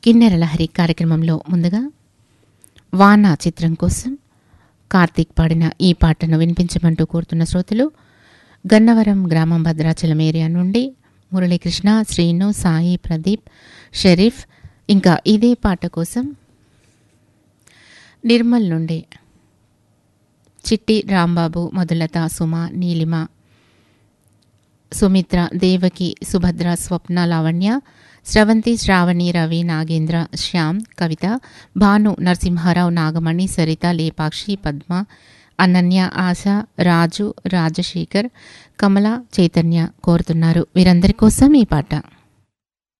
కిన్నెర లహరి కార్యక్రమంలో ముందుగా వాన చిత్రం కోసం కార్తీక్ పాడిన ఈ పాటను వినిపించమంటూ కోరుతున్న శ్రోతలు గన్నవరం గ్రామం భద్రాచలం ఏరియా నుండి మురళీకృష్ణ శ్రీను సాయి ప్రదీప్ షరీఫ్ ఇంకా ఇదే పాట కోసం నిర్మల్ నుండి చిట్టి రాంబాబు మధులత సుమ నీలిమ సుమిత్ర దేవకి సుభద్ర స్వప్న లావణ్య స్రవంతి శ్రావణి రవి నాగేంద్ర శ్యామ్ కవిత భాను నరసింహారావు నాగమణి సరిత లేపాక్షి పద్మ అనన్య ఆశ రాజు రాజశేఖర్ కమల చైతన్య కోరుతున్నారు వీరందరి కోసం ఈ పాట